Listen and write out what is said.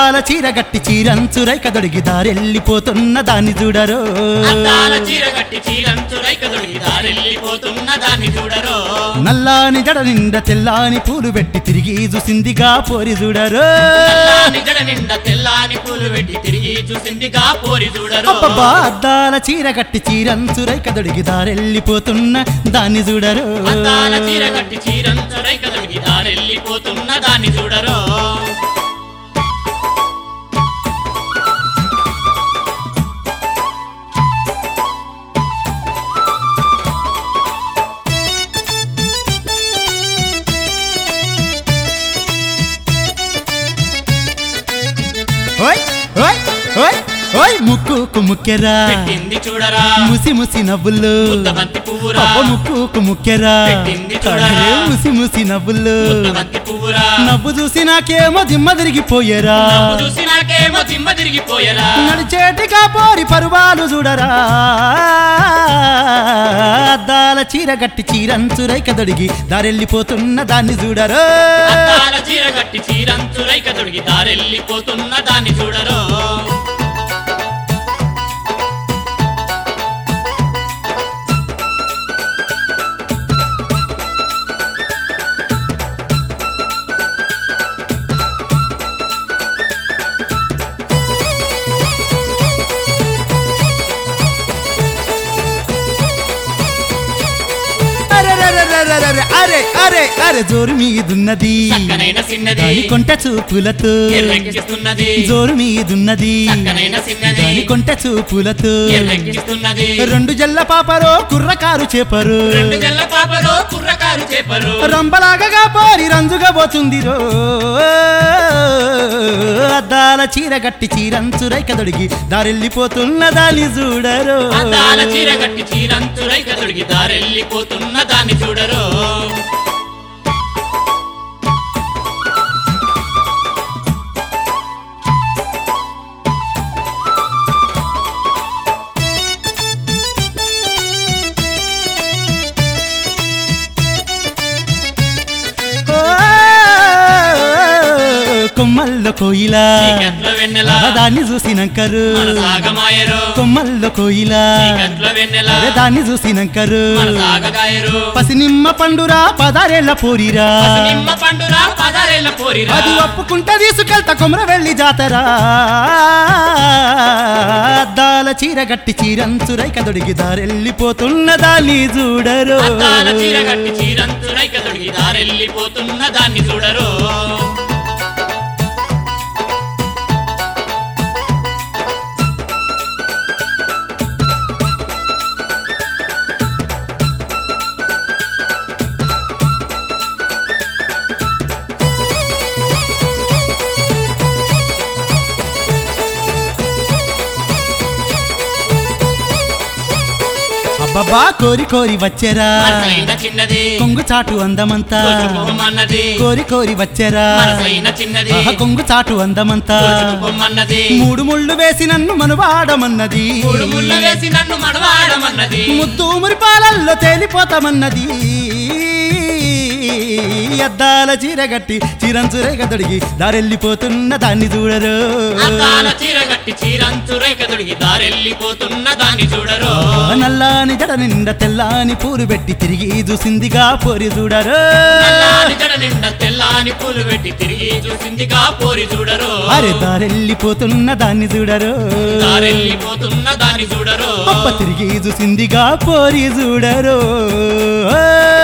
అద్దాల చీర గట్టి చీరంచురై కదొడిగి దారెళ్ళిపోతున్న దాన్ని చూడరు అద్దాల చీర కట్టి చీరంచు రైక దొరికి దారెళ్ళిపోతున్న దాన్ని చూడరో నల్లాని జడ నిండా తెల్లాని పూలు పెట్టి తిరిగి చూసిందిగా పోరి చూడరు నల్లాని జడ నిండా తెల్లాని పూలు పెట్టి తిరిగి చూసిందిగా పోరి చూడరో అబ్బబ్బా అద్దాల చీర గట్టి చీరంచురై కదొడిగి దారెళ్ళిపోతున్న దాన్ని చూడరు అద్దాల చీర కట్టి చీరంచు రైక దొరికి దారెళ్ళిపోతున్న దాన్ని చూడరో ఓయ్ ఓయ్ ఓయ్ ఓయ్ ముక్కుకు ముక్కెరా పెట్టింది చూడరా ముసి ముసి నవ్వులు ముద్దబంతి పువ్వురా అబ్బ ముక్కుకు ముక్కెరా పెట్టింది చూడరా. అరే ముసి ముసి నవ్వులు ముద్దబంతి పువ్వురా నవ్వు చూసి నాకేమో దిమ్మ తిరిగిపోయేరా నవ్వు చూసి నాకేమో దిమ్మ తిరిగిపోయరా నడిచేటిగా పోరి పరువాలు చూడరా అద్దాల చీర గట్టి చీరంచురై కదొడిగి దారెళ్ళిపోతున్న దాన్ని చూడరు అద్దాల చీర కట్టి చీరంచు రైక దొరికి దారెళ్ళిపోతున్న దాన్ని చూడరో అరెరెరెరెరెరెరె, అరే అరే అరే జోరు మీదున్నది చక్కనైన సిన్నది దాని కొంట చూపులతో ఎర్రెక్కిస్తున్నది జోరు మీదున్నది చక్కనైన సిన్నది దాని కొంట చూపులతో ఎర్రెక్కిస్తున్నది రెండు జల్ల పాపరో కుర్రకారు చేపరు రెండు జల్ల పాపలో కుర్రకారు చేపరు రంబలాగగా పోరి రంజుగా పోతుంది రో అద్దాల చీర గట్టి చీరంచురై కదొడిగి దారెళ్ళిపోతున్న దాన్ని చూడరు అద్దాల చీర కట్టి చీరంచు రైక దొరికి దారెళ్ళిపోతున్న దాన్ని చూడరో ఓ, కొమ్మల్లో కోయిలా చీకట్ల వెన్నెల దాన్ని చూసినంకరు మనసాగమాయరు కొమ్మల్లో కోయిలా చీకట్ల వెన్నెల అరే దాన్ని చూసినంకరు మనసాగగాయరు పసినిమ్మ పండురా పదారేళ్ల పోరిరా నిమ్మ పండురా పదారేళ్ళ పోరిరా అది ఒప్పుకుంటే తీసుకెళ్తా కొమర వెళ్ళి జాతరా అద్దాల చీర గట్టి చీరంచురై కదొడిగి దారెళ్ళిపోతున్న దాన్ని చూడరు అద్దాల చీర కట్టి చీరంచు రైక దొరికి దారెళ్ళిపోతున్న దాన్ని చూడరు అబ్బబ్బా కోరి కోరి వచ్చేరా మనసైన చిన్నది కొంగు చాటు అందమంతా తోచుకోమన్నది కోరి కోరి వచ్చేరా మనసైన చిన్నది ఆహా, కొంగు చాటు అందమంతా తోచుకోమన్నది మూడు ముళ్ళు వేసి నన్ను మనువాడమన్నది మూడు ముళ్ళ వేసి నన్ను మడవాడమన్నది ముద్దు మురిపాలల్లో తేలిపోతామన్నది అద్దాల చీర గట్టి చీరంచురే కదొడిగి దారెళ్ళిపోతున్న దాన్ని చూడరు అద్దాల చీర కట్టి చీరంచు రేఖ దొడిగి దారెళ్ళిపోతున్న దాన్ని చూడరు నల్లాని జడ నిండా తెల్లాని పూలు పెట్టి తిరిగి చూసిందిగా పోరి చూడరు నల్లాని జడ నిండా తెల్లాని పూలు పెట్టి తిరిగి చూసిందిగా పోరి చూడరు అరే దారెళ్ళిపోతున్న దాన్ని చూడరు దారెళ్ళిపోతున్న దాన్ని చూడరు అప్ప తిరిగి చూసిందిగా పోరి చూడరు